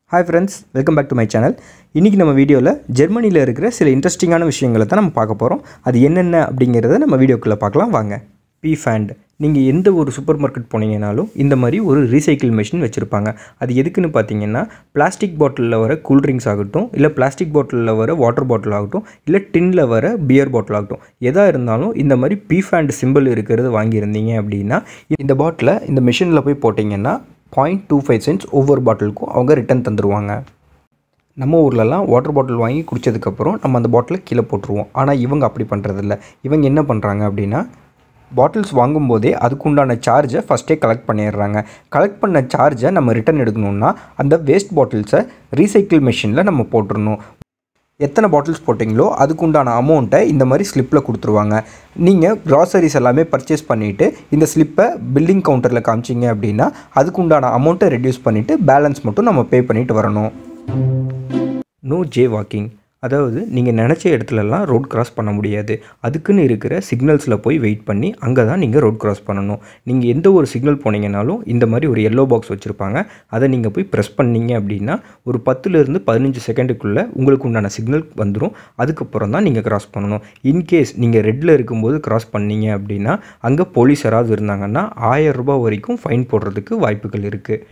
hi friends welcome back to my channel இன்றைக்கி நம்ம வீடியோவில் ஜெர்மனியில் இருக்கிற சில இன்ட்ரெஸ்டிங்கான விஷயங்களை தான் நம்ம பார்க்க போகிறோம் அது என்னென்ன அப்படிங்கிறத நம்ம வீடியோக்குள்ளே பார்க்கலாம் வாங்க பி ஃபேண்ட் நீங்கள் எந்த ஒரு சூப்பர் மார்க்கெட் போனீங்கனாலும் இந்த மாதிரி ஒரு ரீசைக்கிள் மிஷின் வச்சுருப்பாங்க அது எதுக்குன்னு பார்த்தீங்கன்னா பிளாஸ்டிக் பாட்டிலில் வர கூல்ட்ரிங்க்ஸ் ஆகட்டும் இல்லை பிளாஸ்டிக் பாட்டிலில் வர வாட்டர் பாட்டில் ஆகட்டும் இல்லை டின்னில் வர பியர் பாட்டில் ஆகட்டும் எதாக இருந்தாலும் இந்த மாதிரி பி ஃபேண்ட் சிம்பிள் இருக்கிறது வாங்கியிருந்தீங்க அப்படின்னா இந்த பாட்டிலை இந்த மிஷினில் போய் போட்டிங்கன்னா பாயிண்ட் டூ ஃபைவ் சென்ட்ஸ் ஒவ்வொரு பாட்டிலுக்கும் அவங்க ரிட்டன் தந்துடுவாங்க நம்ம ஊர்லலாம் வாட்டர் பாட்டில் வாங்கி குடித்ததுக்கப்புறம் நம்ம அந்த பாட்டிலை கீழே போட்டுருவோம் ஆனால் இவங்க அப்படி பண்ணுறதில்ல இவங்க என்ன பண்ணுறாங்க அப்படின்னா பாட்டில்ஸ் வாங்கும்போதே அதுக்குண்டான சார்ஜை ஃபஸ்ட்டே கலெக்ட் பண்ணிடுறாங்க கலெக்ட் பண்ண சார்ஜை நம்ம ரிட்டன் எடுக்கணுன்னா அந்த வேஸ்ட் பாட்டில்ஸை ரீசைக்கிள் மிஷினில் நம்ம போட்டுடணும் எத்தனை பாட்டில்ஸ் போட்டிங்களோ அதுக்குண்டான அமௌண்ட்டை இந்த மாதிரி ஸ்லிப்பில் கொடுத்துருவாங்க நீங்கள் க்ராசரிஸ் எல்லாமே பர்ச்சேஸ் பண்ணிவிட்டு இந்த ஸ்லிப்பை பில்லிங் கவுண்டரில் காமிச்சிங்க அப்படின்னா அதுக்குண்டான அமௌண்ட்டை ரெடியூஸ் பண்ணிவிட்டு பேலன்ஸ் மட்டும் நம்ம பே பண்ணிட்டு வரணும் நோ ஜே வாக்கிங் அதாவது நீங்கள் நினச்ச இடத்துலலாம் ரோட் கிராஸ் பண்ண முடியாது அதுக்குன்னு இருக்கிற சிக்னல்ஸில் போய் வெயிட் பண்ணி அங்கே தான் நீங்கள் ரோட் கிராஸ் பண்ணணும் நீங்கள் எந்த ஒரு சிக்னல் போனீங்கனாலும் இந்த மாதிரி ஒரு எல்லோ பாக்ஸ் வச்சுருப்பாங்க அதை நீங்கள் போய் ப்ரெஸ் பண்ணீங்க அப்படின்னா ஒரு பத்துலேருந்து பதினஞ்சு செகண்டுக்குள்ளே உங்களுக்கு உண்டான சிக்னல் வந்துடும் அதுக்கப்புறம் தான் நீங்கள் கிராஸ் பண்ணணும் இன்கேஸ் நீங்கள் ரெட்டில் இருக்கும்போது கிராஸ் பண்ணீங்க அப்படின்னா அங்கே போலீஸ் யாராவது இருந்தாங்கன்னா ஆயிரம் ரூபாய் வரைக்கும் ஃபைன் போடுறதுக்கு வாய்ப்புகள் இருக்குது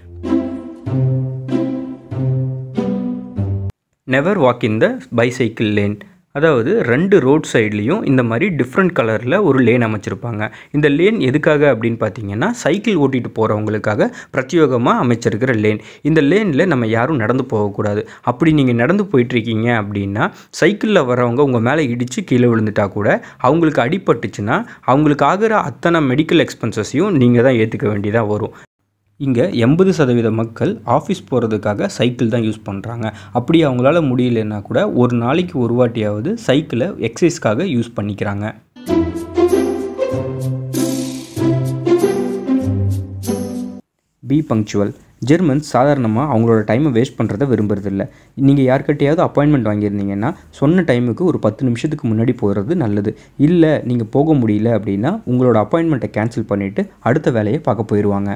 never walk in the bicycle lane அதாவது ரெண்டு ரோட் சைட்லேயும் இந்த மாதிரி டிஃப்ரெண்ட் கலரில் ஒரு லேன் அமைச்சிருப்பாங்க இந்த லேன் எதுக்காக அப்படின்னு பார்த்தீங்கன்னா சைக்கிள் ஓட்டிகிட்டு போகிறவங்களுக்காக பிரத்யேகமாக அமைச்சிருக்கிற லேன் இந்த லேனில் நம்ம யாரும் நடந்து போகக்கூடாது அப்படி நீங்கள் நடந்து போயிட்டுருக்கீங்க அப்படின்னா சைக்கிளில் வரவங்க உங்கள் மேலே இடித்து கீழே விழுந்துட்டா கூட அவங்களுக்கு அடிபட்டுச்சுன்னா அவங்களுக்கு ஆகிற அத்தனை மெடிக்கல் எக்ஸ்பென்சஸையும் நீங்கள் தான் ஏற்றுக்க வேண்டியதாக வரும் இங்கே எண்பது சதவீத மக்கள் ஆஃபீஸ் போகிறதுக்காக சைக்கிள் தான் யூஸ் பண்ணுறாங்க அப்படி அவங்களால முடியலன்னா கூட ஒரு நாளைக்கு ஒரு வாட்டியாவது சைக்கிளை எக்ஸசைஸ்க்காக யூஸ் பண்ணிக்கிறாங்க பி பங்க்சுவல் ஜெர்மன்ஸ் சாதாரணமாக அவங்களோட டைமை வேஸ்ட் பண்ணுறத விரும்புறதில்ல நீங்கள் யார்கிட்டையாவது அப்பாயின்மெண்ட் வாங்கியிருந்தீங்கன்னா சொன்ன டைமுக்கு ஒரு பத்து நிமிஷத்துக்கு முன்னாடி போகிறது நல்லது இல்லை நீங்கள் போக முடியல அப்படின்னா உங்களோட அப்பாயின்மெண்ட்டை கேன்சல் பண்ணிவிட்டு அடுத்த வேலையை பார்க்க போயிடுவாங்க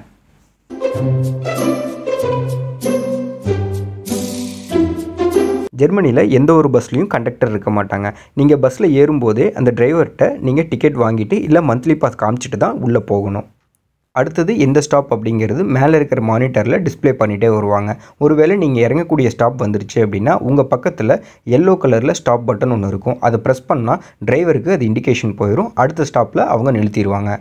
ஜெர்மனியில் எந்த ஒரு பஸ்லேயும் கண்டக்டர் இருக்க மாட்டாங்க நீங்கள் பஸ்ஸில் ஏறும்போதே அந்த டிரைவர்கிட்ட நீங்கள் டிக்கெட் வாங்கிட்டு இல்லை மந்த்லி பாஸ் காமிச்சிட்டு தான் உள்ளே போகணும் அடுத்தது எந்த ஸ்டாப் அப்படிங்கிறது மேலே இருக்கிற மானிட்டரில் டிஸ்பிளே பண்ணிகிட்டே வருவாங்க ஒருவேளை நீங்கள் இறங்கக்கூடிய ஸ்டாப் வந்துருச்சு அப்படின்னா உங்கள் பக்கத்தில் எல்லோ கலரில் ஸ்டாப் பட்டன் ஒன்று இருக்கும் அதை ப்ரெஸ் பண்ணால் டிரைவருக்கு அது இண்டிகேஷன் போயிடும் அடுத்த ஸ்டாப்பில் அவங்க நிறுத்திடுவாங்க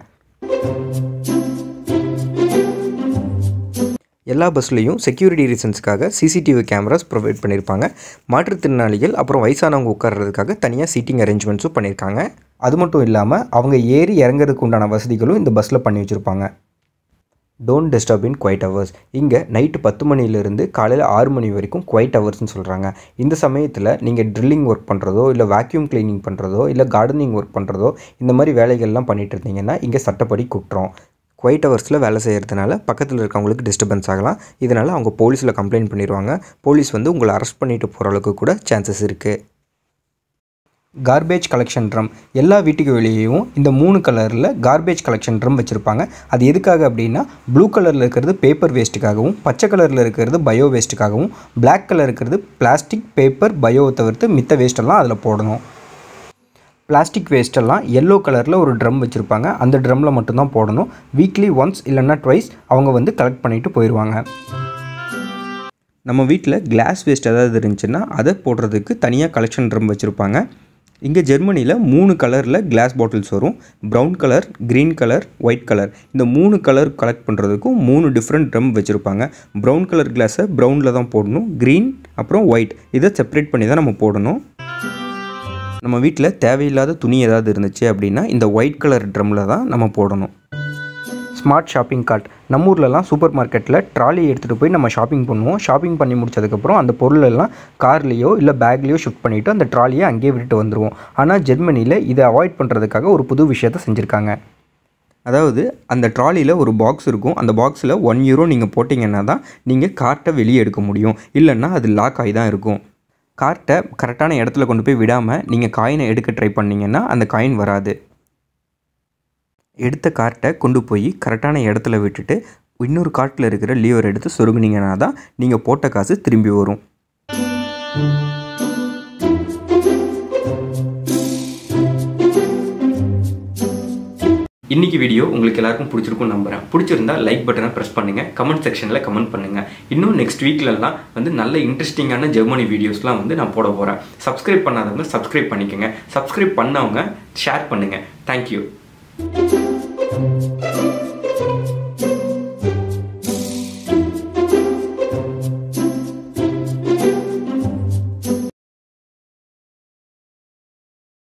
எல்லா பஸ்லேயும் செக்யூரிட்டி ரீசன்ஸ்க்காக சிசிடிவி கேமராஸ் ப்ரொவைட் பண்ணியிருப்பாங்க மாற்றுத்திறனாளிகள் அப்புறம் வயசானவங்க உட்கார்றதுக்காக தனியாக சீட்டிங் அரேஞ்ச்மெண்ட்ஸும் பண்ணியிருக்காங்க அது மட்டும் இல்லாமல் அவங்க ஏறி இறங்குறதுக்கு உண்டான வசதிகளும் இந்த பஸ்ஸில் பண்ணி வச்சுருப்பாங்க don't disturb in quiet hours இங்கே நைட்டு பத்து மணிலேருந்து காலையில் ஆறு மணி வரைக்கும் குவைட் ஹவர்ஸ்னு சொல்கிறாங்க இந்த சமயத்தில் நீங்கள் ட்ரில்லிங் ஒர்க் பண்ணுறதோ இல்லை வேக்யூம் கிளீனிங் பண்ணுறதோ இல்லை கார்டனிங் ஒர்க் பண்ணுறதோ இந்த மாதிரி வேலைகள்லாம் பண்ணிகிட்டு இருந்தீங்கன்னா இங்கே சட்டப்படி குற்றம் குவைட் ஹவர்ஸில் வேலை செய்கிறதுனால பக்கத்தில் இருக்கவங்களுக்கு டிஸ்டர்பன்ஸ் ஆகலாம் இதனால் அவங்க போலீஸில் கம்ப்ளைண்ட் பண்ணிடுவாங்க போலீஸ் வந்து உங்களை அரெஸ்ட் பண்ணிட்டு போகிற அளவுக்கு கூட சான்சஸ் இருக்குது கார்பேஜ் கலெக்ஷன் ட்ரம் எல்லா வீட்டுக்கு வெளியேயும் இந்த மூணு கலரில் கார்பேஜ் கலெக்ஷன் ட்ரம் வச்சுருப்பாங்க அது எதுக்காக அப்படின்னா ப்ளூ கலரில் இருக்கிறது பேப்பர் வேஸ்ட்டுக்காகவும் பச்சை கலரில் இருக்கிறது பயோ வேஸ்ட்டுக்காகவும் பிளாக் கலர் இருக்கிறது பிளாஸ்டிக் பேப்பர் பயோவை தவிர்த்து மித்த வேஸ்ட்டெல்லாம் அதில் போடணும் பிளாஸ்டிக் வேஸ்ட்டெல்லாம் எல்லோ கலரில் ஒரு ட்ரம் வச்சுருப்பாங்க அந்த ட்ரம்மில் மட்டும்தான் போடணும் வீக்லி ஒன்ஸ் இல்லைன்னா ட்வைஸ் அவங்க வந்து கலெக்ட் பண்ணிவிட்டு போயிடுவாங்க நம்ம வீட்டில் கிளாஸ் வேஸ்ட் ஏதாவது இருந்துச்சுன்னா அதை போடுறதுக்கு தனியாக கலெக்ஷன் ட்ரம் வச்சுருப்பாங்க இங்கே ஜெர்மனியில் மூணு கலரில் கிளாஸ் பாட்டில்ஸ் வரும் brown colour green colour white colour இந்த மூணு கலர் கலெக்ட் பண்ணுறதுக்கும் மூணு டிஃப்ரெண்ட் ட்ரம் வச்சுருப்பாங்க ப்ரௌன் கலர் கிளாஸை ப்ரௌனில் தான் போடணும் க்ரீன் அப்புறம் ஒயிட் இதை செப்பரேட் பண்ணி தான் நம்ம போடணும் நம்ம வீட்டில் தேவையில்லாத துணி ஏதாவது இருந்துச்சு அப்படின்னா இந்த ஒயிட் கலர் ட்ரம்மில் தான் நம்ம போடணும் ஸ்மார்ட் ஷாப்பிங் கார்ட் நம்ம ஊர்லலாம் சூப்பர் மார்க்கெட்டில் ட்ராலி எடுத்துகிட்டு போய் நம்ம ஷாப்பிங் பண்ணுவோம் ஷாப்பிங் பண்ணி முடிச்சதுக்கப்புறம் அந்த பொருளெல்லாம் கார்லேயோ இல்லை பேக்லேயோ ஷிஃப்ட் பண்ணிவிட்டு அந்த ட்ராலியை அங்கேயே விட்டுட்டு வந்துடுவோம் ஆனால் ஜெர்மனியில் இதை அவாய்ட் பண்ணுறதுக்காக ஒரு புது விஷயத்தை செஞ்சுருக்காங்க அதாவது அந்த ட்ராலியில் ஒரு பாக்ஸ் இருக்கும் அந்த பாக்ஸில் ஒன் யூரோ நீங்கள் போட்டிங்கன்னா தான் நீங்கள் கார்ட்டை வெளியே எடுக்க முடியும் இல்லைன்னா அது லாக் ஆகி தான் இருக்கும் கார்ட்டை கரெக்டான இடத்துல கொண்டு போய் விடாமல் நீங்கள் காயினை எடுக்க ட்ரை பண்ணிங்கன்னா அந்த காயின் வராது எடுத்த கார்ட்டை கொண்டு போய் கரெக்டான இடத்துல விட்டுட்டு இன்னொரு கார்ட்டில் இருக்கிற லீவர் எடுத்து சொருகுனீங்கன்னா தான் நீங்கள் போட்ட காசு திரும்பி வரும் இன்னைக்கு வீடியோ உங்களுக்கு எல்லாருக்கும் பிடிச்சிருக்கும் நம்புறேன் பிடிச்சிருந்தா லைக் பட்டனை ப்ரெஸ் பண்ணுங்க கமெண்ட் செக்ஷனில் கமெண்ட் பண்ணுங்க இன்னும் நெக்ஸ்ட் வீக்லலாம் வந்து நல்ல இன்ட்ரெஸ்டிங்கான ஜெர்மனி வீடியோஸ்லாம் வந்து நான் போட போகிறேன் சப்ஸ்கிரைப் பண்ணாதவங்க சப்ஸ்கிரைப் பண்ணிக்கோங்க சப்ஸ்கிரைப் பண்ணவங்க ஷேர் பண்ணுங்க தேங்க்யூ